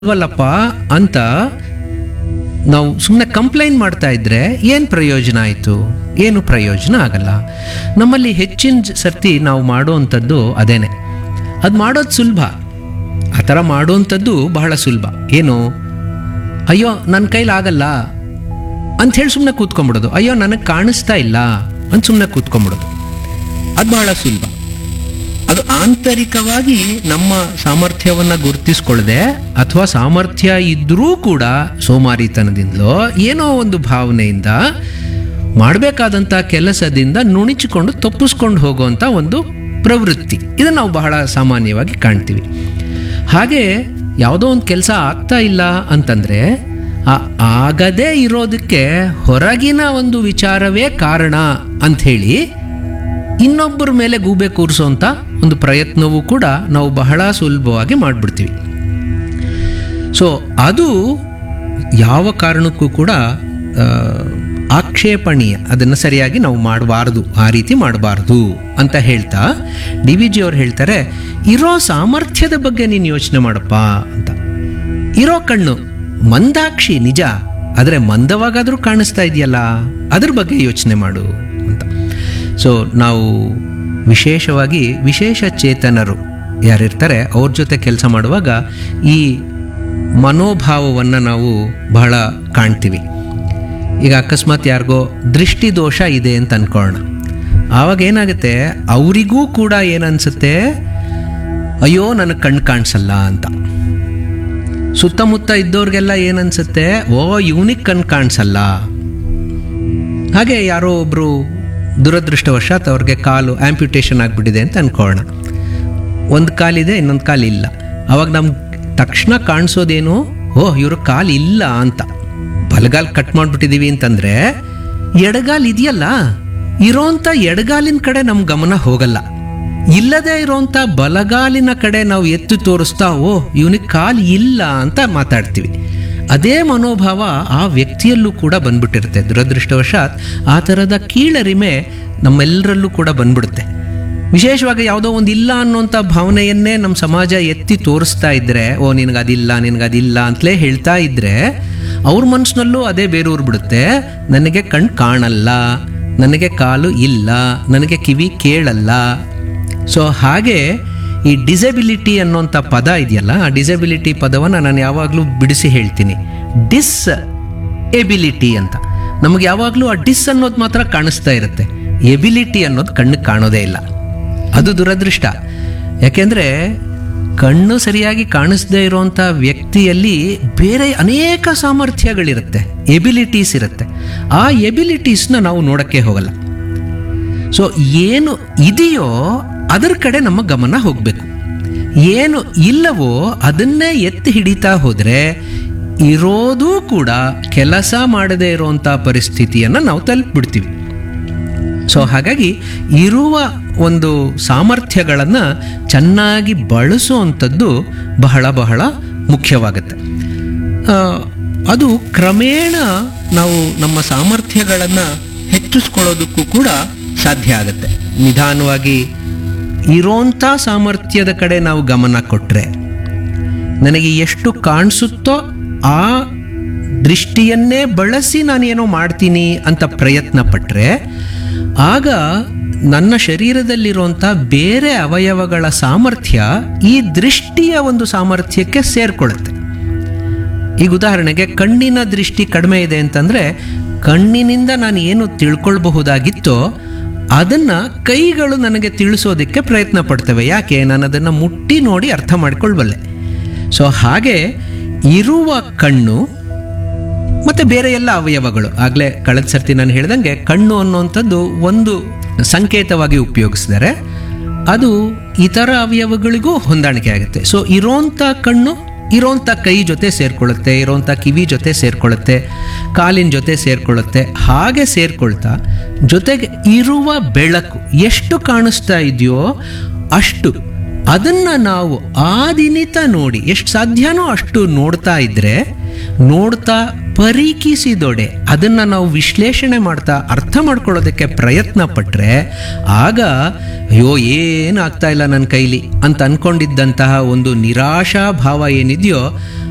ಅಲ್ವಲ್ಲಪ್ಪ ಅಂತ ನಾವು ಸುಮ್ಮನೆ ಕಂಪ್ಲೇಂಟ್ ಮಾಡ್ತಾ ಇದ್ರೆ ಏನು ಪ್ರಯೋಜನ ಆಯಿತು ಏನು ಪ್ರಯೋಜನ ಆಗಲ್ಲ ನಮ್ಮಲ್ಲಿ ಹೆಚ್ಚಿನ ಜ- ಸರ್ತಿ ನಾವು ಮಾಡುವಂಥದ್ದು ಅದೇನೆ ಅದು ಮಾಡೋದು ಸುಲಭ ಆ ಥರ ಮಾಡುವಂಥದ್ದು ಬಹಳ ಸುಲಭ ಏನು ಅಯ್ಯೋ ನನ್ನ ಕೈಲಿ ಆಗಲ್ಲ ಅಂತ ಹೇಳಿ ಸುಮ್ಮನೆ ಕೂತ್ಕೊಂಡ್ಬಿಡೋದು ಅಯ್ಯೋ ನನಗೆ ಕಾಣಿಸ್ತಾ ಇಲ್ಲ ಅಂತ ಸುಮ್ಮನೆ ಕೂತ್ಕೊಂಡ್ಬಿಡೋದು ಅದು ಬಹಳ ಸುಲಭ ಅದು ಆಂತರಿಕವಾಗಿ ನಮ್ಮ ಸಾಮರ್ಥ್ಯವನ್ನ ಗುರುತಿಸ್ಕೊಳ್ಳದೆ ಅಥವಾ ಸಾಮರ್ಥ್ಯ ಇದ್ರೂ ಕೂಡ ಸೋಮಾರಿತನದಿಂದಲೋ ಏನೋ ಒಂದು ಭಾವನೆಯಿಂದ ಮಾಡಬೇಕಾದಂಥ ಕೆಲಸದಿಂದ ನುಣಿಚಿಕೊಂಡು ತಪ್ಪಿಸ್ಕೊಂಡು ಹೋಗುವಂಥ ಒಂದು ಪ್ರವೃತ್ತಿ ಇದನ್ನು ನಾವು ಬಹಳ ಸಾಮಾನ್ಯವಾಗಿ ಕಾಣ್ತೀವಿ ಹಾಗೆ ಯಾವುದೋ ಒಂದು ಕೆಲಸ ಆಗ್ತಾ ಇಲ್ಲ ಅಂತಂದರೆ ಆ ಆಗದೇ ಇರೋದಕ್ಕೆ ಹೊರಗಿನ ಒಂದು ವಿಚಾರವೇ ಕಾರಣ ಅಂಥೇಳಿ ಇನ್ನೊಬ್ಬರ ಮೇಲೆ ಗೂಬೆ ಕೂರಿಸುವಂಥ ಒಂದು ಪ್ರಯತ್ನವೂ ಕೂಡ ನಾವು ಬಹಳ ಸುಲಭವಾಗಿ ಮಾಡಿಬಿಡ್ತೀವಿ ಸೊ ಅದು ಯಾವ ಕಾರಣಕ್ಕೂ ಕೂಡ ಆ, ಆಕ್ಷೇಪಣೀಯ ಅದನ್ನು ಸರಿಯಾಗಿ ನಾವು ಮಾಡಬಾರ್ದು ಆ ರೀತಿ ಮಾಡಬಾರ್ದು ಅಂತ ಹೇಳ್ತಾ ಡಿ ವಿ ಜಿ ಅವ್ರು ಹೇಳ್ತಾರೆ ಇರೋ ಸಾಮರ್ಥ್ಯದ ಬಗ್ಗೆ ನೀನು ಯೋಚನೆ ಮಾಡಪ್ಪ ಅಂತ ಇರೋ ಕಣ್ಣು ಮಂದಾಕ್ಷಿ ನಿಜ ಆದರೆ ಮಂದವಾಗಾದರೂ ಕಾಣಿಸ್ತಾ ಇದೆಯಲ್ಲ ಅದ್ರ ಬಗ್ಗೆ ಯೋಚನೆ ಮಾಡು ಅಂತ ಸೊ ನಾವು ವಿಶೇಷವಾಗಿ ವಿಶೇಷ ಚೇತನರು ಯಾರಿರ್ತಾರೆ ಅವ್ರ ಜೊತೆ ಕೆಲಸ ಮಾಡುವಾಗ ಈ ಮನೋಭಾವವನ್ನು ನಾವು ಬಹಳ ಕಾಣ್ತೀವಿ ಈಗ ಅಕಸ್ಮಾತ್ ಯಾರಿಗೋ ದೃಷ್ಟಿ ದೋಷ ಇದೆ ಅಂತ ಅನ್ಕೊಳ್ಳೋಣ ಆವಾಗ ಏನಾಗುತ್ತೆ ಅವರಿಗೂ ಕೂಡ ಏನನ್ಸುತ್ತೆ ಅಯ್ಯೋ ನನಗೆ ಕಣ್ಣು ಕಾಣಿಸಲ್ಲ ಅಂತ ಸುತ್ತಮುತ್ತ ಇದ್ದವ್ರಿಗೆಲ್ಲ ಏನನ್ಸುತ್ತೆ ಓ ಇವನಿಗೆ ಕಣ್ಣು ಕಾಣಿಸಲ್ಲ ಹಾಗೆ ಯಾರೋ ಒಬ್ರು ದುರದೃಷ್ಟವಶಾತ್ ಅವ್ರಿಗೆ ಕಾಲು ಆಂಪ್ಯುಟೇಷನ್ ಆಗಿಬಿಟ್ಟಿದೆ ಅಂತ ಅನ್ಕೊಳ್ಳೋಣ ಒಂದು ಕಾಲಿದೆ ಇನ್ನೊಂದು ಕಾಲು ಇಲ್ಲ ಅವಾಗ ನಮ್ಗೆ ತಕ್ಷಣ ಕಾಣಿಸೋದೇನು ಓಹ್ ಇವ್ರ ಕಾಲು ಇಲ್ಲ ಅಂತ ಬಲಗಾಲ್ ಕಟ್ ಮಾಡಿಬಿಟ್ಟಿದೀವಿ ಅಂತಂದ್ರೆ ಎಡಗಾಲ್ ಇದೆಯಲ್ಲ ಇರೋಂಥ ಎಡಗಾಲಿನ ಕಡೆ ನಮ್ಮ ಗಮನ ಹೋಗಲ್ಲ ಇಲ್ಲದೆ ಇರೋಂಥ ಬಲಗಾಲಿನ ಕಡೆ ನಾವು ಎತ್ತು ತೋರಿಸ್ತಾ ಓ ಇವನಿಗೆ ಕಾಲು ಇಲ್ಲ ಅಂತ ಮಾತಾಡ್ತೀವಿ ಅದೇ ಮನೋಭಾವ ಆ ವ್ಯಕ್ತಿಯಲ್ಲೂ ಕೂಡ ಬಂದ್ಬಿಟ್ಟಿರುತ್ತೆ ದುರದೃಷ್ಟವಶಾತ್ ಆ ಥರದ ಕೀಳರಿಮೆ ನಮ್ಮೆಲ್ಲರಲ್ಲೂ ಕೂಡ ಬಂದ್ಬಿಡುತ್ತೆ ವಿಶೇಷವಾಗಿ ಯಾವುದೋ ಒಂದು ಇಲ್ಲ ಅನ್ನೋಂಥ ಭಾವನೆಯನ್ನೇ ನಮ್ಮ ಸಮಾಜ ಎತ್ತಿ ತೋರಿಸ್ತಾ ಇದ್ರೆ ಓ ನಿನಗದಿಲ್ಲ ನಿನಗದಿಲ್ಲ ಅಂತಲೇ ಹೇಳ್ತಾ ಇದ್ರೆ ಅವ್ರ ಮನಸ್ಸಿನಲ್ಲೂ ಅದೇ ಬೇರೂರು ಬಿಡುತ್ತೆ ನನಗೆ ಕಣ್ ಕಾಣಲ್ಲ ನನಗೆ ಕಾಲು ಇಲ್ಲ ನನಗೆ ಕಿವಿ ಕೇಳಲ್ಲ ಸೊ ಹಾಗೆ ಈ ಡಿಸೆಬಿಲಿಟಿ ಅನ್ನೋಂಥ ಪದ ಇದೆಯಲ್ಲ ಆ ಡಿಸೆಬಿಲಿಟಿ ಪದವನ್ನು ನಾನು ಯಾವಾಗಲೂ ಬಿಡಿಸಿ ಹೇಳ್ತೀನಿ ಡಿಸ್ ಎಬಿಲಿಟಿ ಅಂತ ನಮಗೆ ಯಾವಾಗಲೂ ಆ ಡಿಸ್ ಅನ್ನೋದು ಮಾತ್ರ ಕಾಣಿಸ್ತಾ ಇರುತ್ತೆ ಎಬಿಲಿಟಿ ಅನ್ನೋದು ಕಣ್ಣಿಗೆ ಕಾಣೋದೇ ಇಲ್ಲ ಅದು ದುರದೃಷ್ಟ ಯಾಕೆಂದರೆ ಕಣ್ಣು ಸರಿಯಾಗಿ ಕಾಣಿಸದೇ ಇರುವಂಥ ವ್ಯಕ್ತಿಯಲ್ಲಿ ಬೇರೆ ಅನೇಕ ಸಾಮರ್ಥ್ಯಗಳಿರುತ್ತೆ ಎಬಿಲಿಟೀಸ್ ಇರುತ್ತೆ ಆ ಎಬಿಲಿಟೀಸ್ನ ನಾವು ನೋಡೋಕ್ಕೆ ಹೋಗಲ್ಲ ಸೊ ಏನು ಇದೆಯೋ ಅದರ ಕಡೆ ನಮ್ಮ ಗಮನ ಹೋಗಬೇಕು ಏನು ಇಲ್ಲವೋ ಅದನ್ನೇ ಎತ್ತಿ ಹಿಡಿತಾ ಹೋದರೆ ಇರೋದೂ ಕೂಡ ಕೆಲಸ ಮಾಡದೇ ಇರುವಂಥ ಪರಿಸ್ಥಿತಿಯನ್ನು ನಾವು ತಲುಪಿಬಿಡ್ತೀವಿ ಸೊ ಹಾಗಾಗಿ ಇರುವ ಒಂದು ಸಾಮರ್ಥ್ಯಗಳನ್ನು ಚೆನ್ನಾಗಿ ಬಳಸುವಂಥದ್ದು ಬಹಳ ಬಹಳ ಮುಖ್ಯವಾಗುತ್ತೆ ಆ, ಅದು ಕ್ರಮೇಣ ನಾವು ನಮ್ಮ ಸಾಮರ್ಥ್ಯಗಳನ್ನು ಹೆಚ್ಚಿಸ್ಕೊಳ್ಳೋದಕ್ಕೂ ಕೂಡ ಸಾಧ್ಯ ಆಗುತ್ತೆ ನಿಧಾನವಾಗಿ ಇರೋಂಥ ಸಾಮರ್ಥ್ಯದ ಕಡೆ ನಾವು ಗಮನ ಕೊಟ್ಟರೆ ನನಗೆ ಎಷ್ಟು ಕಾಣಿಸುತ್ತೋ ಆ ದೃಷ್ಟಿಯನ್ನೇ ಬಳಸಿ ನಾನೇನೋ ಮಾಡ್ತೀನಿ ಅಂತ ಪ್ರಯತ್ನ ಪಟ್ಟರೆ ಆಗ ನನ್ನ ಶರೀರದಲ್ಲಿರುವಂಥ ಬೇರೆ ಅವಯವಗಳ ಸಾಮರ್ಥ್ಯ ಈ ದೃಷ್ಟಿಯ ಒಂದು ಸಾಮರ್ಥ್ಯಕ್ಕೆ ಸೇರ್ಕೊಳ್ಳುತ್ತೆ ಈಗ ಉದಾಹರಣೆಗೆ ಕಣ್ಣಿನ ದೃಷ್ಟಿ ಕಡಿಮೆ ಇದೆ ಅಂತಂದರೆ ಕಣ್ಣಿನಿಂದ ನಾನು ಏನು ತಿಳ್ಕೊಳ್ಬಹುದಾಗಿತ್ತೋ ಅದನ್ನು ಕೈಗಳು ನನಗೆ ತಿಳಿಸೋದಕ್ಕೆ ಪ್ರಯತ್ನ ಪಡ್ತವೆ ಯಾಕೆ ನಾನು ಅದನ್ನು ಮುಟ್ಟಿ ನೋಡಿ ಅರ್ಥ ಮಾಡ್ಕೊಳ್ಬಲ್ಲೆ ಸೊ ಹಾಗೆ ಇರುವ ಕಣ್ಣು ಮತ್ತು ಬೇರೆ ಎಲ್ಲ ಅವಯವಗಳು ಆಗಲೇ ಕಳೆದ ಸರ್ತಿ ನಾನು ಹೇಳ್ದಂಗೆ ಕಣ್ಣು ಅನ್ನುವಂಥದ್ದು ಒಂದು ಸಂಕೇತವಾಗಿ ಉಪಯೋಗಿಸಿದರೆ ಅದು ಇತರ ಅವಯವಗಳಿಗೂ ಹೊಂದಾಣಿಕೆ ಆಗುತ್ತೆ ಸೊ ಇರೋಂಥ ಕಣ್ಣು ಇರೋಂಥ ಕೈ ಜೊತೆ ಸೇರ್ಕೊಳ್ಳುತ್ತೆ ಇರೋಂಥ ಕಿವಿ ಜೊತೆ ಸೇರ್ಕೊಳ್ಳುತ್ತೆ ಕಾಲಿನ ಜೊತೆ ಸೇರ್ಕೊಳ್ಳುತ್ತೆ ಹಾಗೆ ಸೇರ್ಕೊಳ್ತಾ ಜೊತೆಗೆ ಇರುವ ಬೆಳಕು ಎಷ್ಟು ಕಾಣಿಸ್ತಾ ಇದೆಯೋ ಅಷ್ಟು ಅದನ್ನು ನಾವು ಆದಿನಿತ ನೋಡಿ ಎಷ್ಟು ಸಾಧ್ಯನೋ ಅಷ್ಟು ನೋಡ್ತಾ ಇದ್ರೆ ನೋಡ್ತಾ ಪರೀಕ್ಷಿಸಿದೊಡೆ ಅದನ್ನು ನಾವು ವಿಶ್ಲೇಷಣೆ ಮಾಡ್ತಾ ಅರ್ಥ ಮಾಡ್ಕೊಳ್ಳೋದಕ್ಕೆ ಪ್ರಯತ್ನ ಪಟ್ಟರೆ ಆಗ ಅಯ್ಯೋ ಏನಾಗ್ತಾ ಇಲ್ಲ ನನ್ನ ಕೈಲಿ ಅಂತ ಅನ್ಕೊಂಡಿದ್ದಂತಹ ಒಂದು ನಿರಾಶಾ ಭಾವ ಏನಿದೆಯೋ